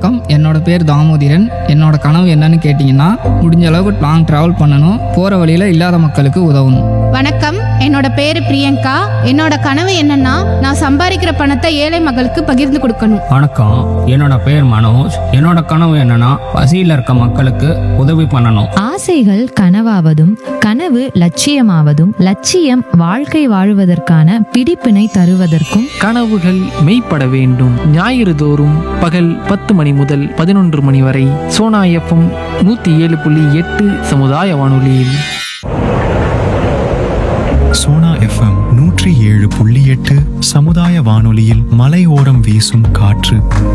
வணக்கம் என்னோட பேர் தாமோதிரன் என்னோட கனவு என்னன்னு கேட்டிங்கன்னா முடிஞ்ச அளவுக்கு லாங் ட்ராவல் பண்ணணும் போகிற வழியில் இல்லாத மக்களுக்கு உதவணும் வணக்கம் என்னோட பேரு பிரியங்கா என்னோட கனவு என்னன்னா நான் சம்பாதிக்கிற பணத்தை ஏழை மக்களுக்கு பகிர்ந்து கொடுக்கணும் வணக்கம் என்னோட பேர் மனோஜ் என்னோட கனவு என்னன்னா பசியில் இருக்க மக்களுக்கு உதவி பண்ணணும் ஆசைகள் கனவாவதும் கனவு லட்சியமாவதும் லட்சியம் வாழ்க்கை வாழுவதற்கான பிடிப்பினை தருவதற்கும் கனவுகள் மெய்ப்பட வேண்டும் ஞாயிறு தோறும் பகல் பத்து மணி முதல் பதினொன்று மணி வரை சோனா எஃப்எம் நூற்றி ஏழு புள்ளி எட்டு சமுதாய வானொலியில் சோனா எஃப்எம் நூற்றி ஏழு புள்ளி எட்டு சமுதாய வானொலியில் மலையோரம் வீசும் காற்று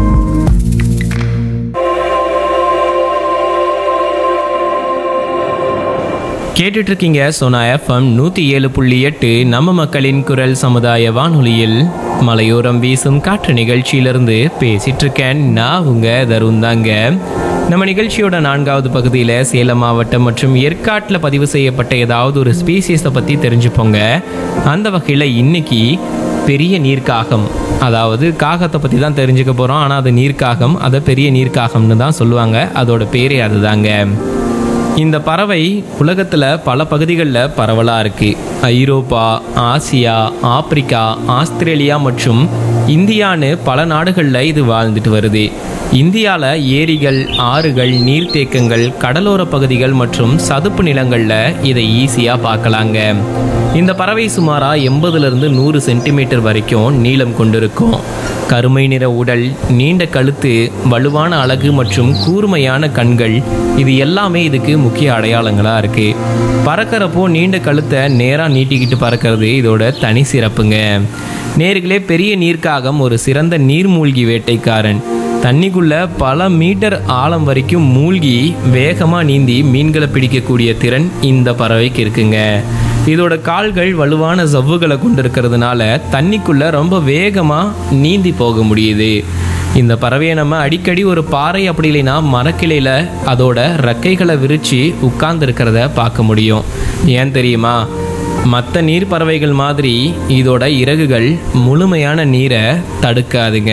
கேட்டுட்டு இருக்கீங்க சோனா எஃப்எம் நூற்றி ஏழு புள்ளி எட்டு நம்ம மக்களின் குரல் சமுதாய வானொலியில் மலையோரம் வீசும் காற்று நிகழ்ச்சியிலிருந்து பேசிட்டு இருக்கேன் நான் உங்க தருண் தாங்க நம்ம நிகழ்ச்சியோட நான்காவது பகுதியில் சேலம் மாவட்டம் மற்றும் ஏற்காட்டில் பதிவு செய்யப்பட்ட ஏதாவது ஒரு ஸ்பீசிஸை பற்றி தெரிஞ்சுப்போங்க அந்த வகையில் இன்னைக்கு பெரிய நீர்க்காகம் அதாவது காகத்தை பற்றி தான் தெரிஞ்சுக்க போகிறோம் ஆனால் அது நீர்க்காகம் அதை பெரிய நீர்க்காகம்னு தான் சொல்லுவாங்க அதோட பேரே அதுதாங்க இந்த பறவை உலகத்தில் பல பகுதிகளில் பரவலாக இருக்குது ஐரோப்பா ஆசியா ஆப்பிரிக்கா ஆஸ்திரேலியா மற்றும் இந்தியான்னு பல நாடுகளில் இது வாழ்ந்துட்டு வருது இந்தியாவில் ஏரிகள் ஆறுகள் நீர்த்தேக்கங்கள் கடலோர பகுதிகள் மற்றும் சதுப்பு நிலங்களில் இதை ஈஸியாக பார்க்கலாங்க இந்த பறவை சுமாராக எண்பதுலேருந்து நூறு சென்டிமீட்டர் வரைக்கும் நீளம் கொண்டிருக்கும் கருமை நிற உடல் நீண்ட கழுத்து வலுவான அழகு மற்றும் கூர்மையான கண்கள் இது எல்லாமே இதுக்கு முக்கிய அடையாளங்களாக இருக்குது பறக்கிறப்போ நீண்ட கழுத்தை நேராக நீட்டிக்கிட்டு பறக்கிறது இதோட தனி சிறப்புங்க நேர்களே பெரிய நீர்க்காகம் ஒரு சிறந்த நீர்மூழ்கி வேட்டைக்காரன் தண்ணிக்குள்ள பல மீட்டர் ஆழம் வரைக்கும் மூழ்கி வேகமாக நீந்தி மீன்களை பிடிக்கக்கூடிய திறன் இந்த பறவைக்கு இருக்குங்க இதோட கால்கள் வலுவான சவ்வுகளை கொண்டிருக்கிறதுனால தண்ணிக்குள்ள ரொம்ப வேகமாக நீந்தி போக முடியுது இந்த பறவையை நம்ம அடிக்கடி ஒரு பாறை அப்படி இல்லைன்னா மரக்கிளையில் அதோட ரெக்கைகளை விரித்து உட்கார்ந்துருக்கிறத பார்க்க முடியும் ஏன் தெரியுமா மற்ற நீர் பறவைகள் மாதிரி இதோட இறகுகள் முழுமையான நீரை தடுக்காதுங்க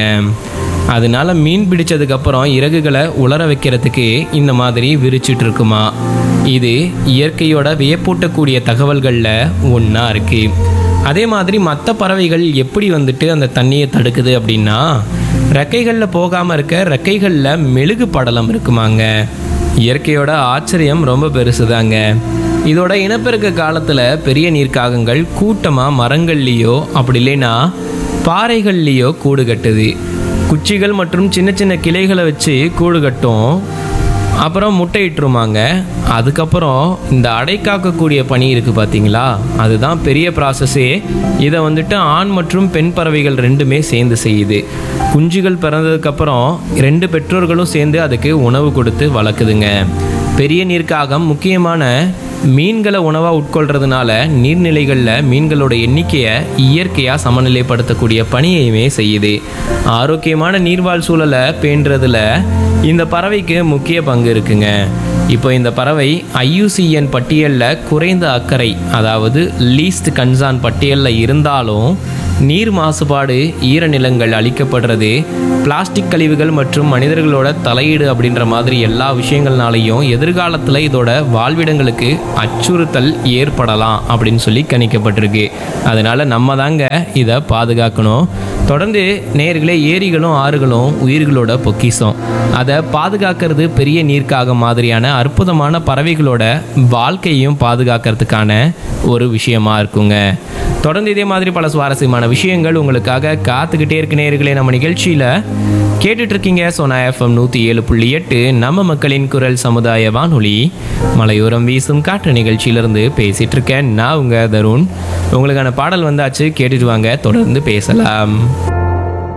அதனால மீன் பிடிச்சதுக்கப்புறம் இறகுகளை உலர வைக்கிறதுக்கு இந்த மாதிரி விரிச்சிட்டு இருக்குமா இது இயற்கையோட வியப்பூட்டக்கூடிய தகவல்களில் ஒன்றா இருக்குது அதே மாதிரி மற்ற பறவைகள் எப்படி வந்துட்டு அந்த தண்ணியை தடுக்குது அப்படின்னா ரெக்கைகளில் போகாமல் இருக்க ரெக்கைகளில் மெழுகு படலம் இருக்குமாங்க இயற்கையோட ஆச்சரியம் ரொம்ப பெருசுதாங்க இதோட இனப்பெருக்க காலத்தில் பெரிய நீர்க்காகங்கள் கூட்டமாக மரங்கள்லேயோ அப்படி இல்லைன்னா பாறைகள்லேயோ கூடு கட்டுது குச்சிகள் மற்றும் சின்ன சின்ன கிளைகளை வச்சு கூடு கட்டும் அப்புறம் முட்டையிட்டுருமாங்க அதுக்கப்புறம் இந்த அடை காக்கக்கூடிய பணி இருக்குது பார்த்தீங்களா அதுதான் பெரிய ப்ராசஸே இதை வந்துட்டு ஆண் மற்றும் பெண் பறவைகள் ரெண்டுமே சேர்ந்து செய்யுது குஞ்சுகள் பிறந்ததுக்கப்புறம் ரெண்டு பெற்றோர்களும் சேர்ந்து அதுக்கு உணவு கொடுத்து வளர்க்குதுங்க பெரிய நீர்க்காகம் முக்கியமான மீன்களை உணவாக உட்கொள்றதுனால நீர்நிலைகளில் மீன்களோட எண்ணிக்கையை இயற்கையாக சமநிலைப்படுத்தக்கூடிய பணியையுமே செய்யுது ஆரோக்கியமான நீர்வாழ் சூழலை பேணுறதுல இந்த பறவைக்கு முக்கிய பங்கு இருக்குங்க இப்போ இந்த பறவை ஐயூசிஎன் பட்டியலில் குறைந்த அக்கறை அதாவது லீஸ்ட் கன்சான் பட்டியலில் இருந்தாலும் நீர் மாசுபாடு ஈரநிலங்கள் அழிக்கப்படுறது பிளாஸ்டிக் கழிவுகள் மற்றும் மனிதர்களோட தலையீடு அப்படின்ற மாதிரி எல்லா விஷயங்கள்னாலையும் எதிர்காலத்தில் இதோட வாழ்விடங்களுக்கு அச்சுறுத்தல் ஏற்படலாம் அப்படின்னு சொல்லி கணிக்கப்பட்டிருக்கு அதனால நம்ம தாங்க இதை பாதுகாக்கணும் தொடர்ந்து நேர்களே ஏரிகளும் ஆறுகளும் உயிர்களோட பொக்கிஷம் அதை பாதுகாக்கிறது பெரிய நீர்க்காக மாதிரியான அற்புதமான பறவைகளோட வாழ்க்கையும் பாதுகாக்கிறதுக்கான ஒரு விஷயமா இருக்குங்க தொடர்ந்து இதே மாதிரி பல சுவாரஸ்யமான விஷயங்கள் உங்களுக்காக காத்துக்கிட்டே இருக்க நேர்களே நம்ம நிகழ்ச்சியில் கேட்டுட்டு இருக்கீங்க சோனா எஃப்எம் நூற்றி ஏழு புள்ளி எட்டு நம்ம மக்களின் குரல் சமுதாய வானொலி மலையோரம் வீசும் காற்று நிகழ்ச்சியிலிருந்து பேசிட்டு இருக்கேன் நான் உங்க தருண் உங்களுக்கான பாடல் வந்தாச்சு கேட்டுட்டு வாங்க தொடர்ந்து பேசலாம்